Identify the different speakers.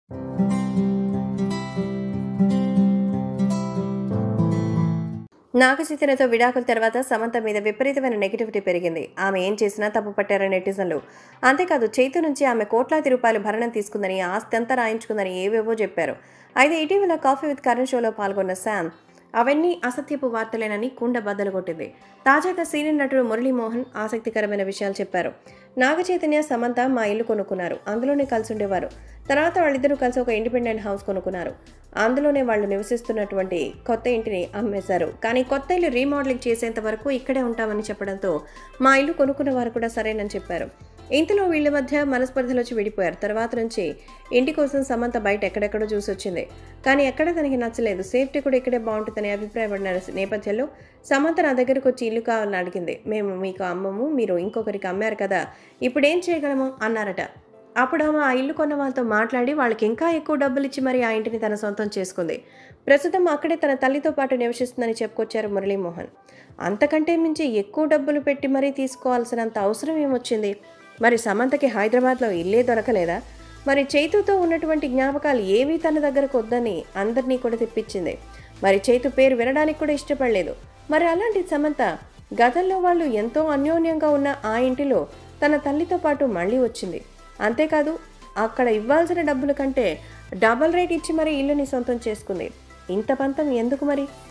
Speaker 1: నాగచైతన్యతో విడాకుల తర్వాత సమంత మీద విపరీతమైన నెగిటివిటీ పెరిగింది ఆమె ఏం చేసినా తప్పు పట్టారని నెటిజన్లు అంతేకాదు చైతు నుంచి ఆమె కోట్లాది రూపాయలు భరణం తీసుకుందని ఆస్తి అంతా రాయించుకుందని ఏవేవో చెప్పారు అయితే ఇటీవల కాఫీ విత్ కరణ్ షోలో పాల్గొన్న శామ్ అవన్నీ అసత్యపు వార్తలేనని కుండ బద్దలు కొట్టింది తాజాగా సీనియర్ నటుడు మురళీమోహన్ ఆసక్తికరమైన విషయాలు చెప్పారు నాగచైతన్య సమంత మా ఇల్లు కొనుక్కున్నారు అందులోనే కలిసి ఉండేవారు తర్వాత వాళ్ళిద్దరూ కలిసి ఒక ఇండిపెండెంట్ హౌస్ కొనుక్కున్నారు అందులోనే వాళ్ళు నివసిస్తున్నటువంటి కొత్త ఇంటిని అమ్మేశారు కానీ కొత్త ఇల్లు రీమోడలింగ్ చేసేంత వరకు ఇక్కడే ఉంటామని చెప్పడంతో మా ఇల్లు కొనుక్కున్న వారు కూడా సరేనని చెప్పారు ఇంతలో వీళ్ళ మధ్య మనస్పర్ధలు వచ్చి విడిపోయారు తర్వాత నుంచి ఇంటి కోసం సమంత బయట ఎక్కడెక్కడో చూసి వచ్చింది కానీ ఎక్కడ తనకి నచ్చలేదు సేఫ్టీ కూడా ఇక్కడే బాగుంటుందని అభిప్రాయపడిన నేపథ్యంలో సమంత నా దగ్గరకు వచ్చి ఇల్లు కావాలని అడిగింది మేము మీకు అమ్మము మీరు ఇంకొకరికి అమ్మారు కదా ఇప్పుడు ఏం చేయగలము అన్నారట అప్పుడు ఆమె ఆ ఇల్లు కొన్న వాళ్ళతో మాట్లాడి వాళ్ళకి ఇంకా ఎక్కువ డబ్బులు ఇచ్చి మరి ఆ ఇంటిని తన సొంతం చేసుకుంది ప్రస్తుతం అక్కడే తన తల్లితో పాటు నివసిస్తుందని చెప్పుకొచ్చారు మురళీమోహన్ అంతకంటే మించి ఎక్కువ డబ్బులు పెట్టి మరీ తీసుకోవాల్సినంత అవసరం ఏమొచ్చింది మరి సమంతకి హైదరాబాద్లో ఇల్లే దొరకలేదా మరి చైతుతో ఉన్నటువంటి జ్ఞాపకాలు ఏవీ తన దగ్గరకు వద్దని అందరినీ కూడా తెప్పించింది మరి చైతు పేరు వినడానికి కూడా ఇష్టపడలేదు మరి అలాంటి సమంత గతంలో వాళ్ళు ఎంతో అన్యోన్యంగా ఉన్న ఆ ఇంటిలో తన తల్లితో పాటు మళ్ళీ వచ్చింది అంతేకాదు అక్కడ ఇవ్వాల్సిన డబ్బుల కంటే డబల్ రేట్ ఇచ్చి మరి ఇల్లుని సొంతం చేసుకుంది ఇంత పంతం ఎందుకు మరి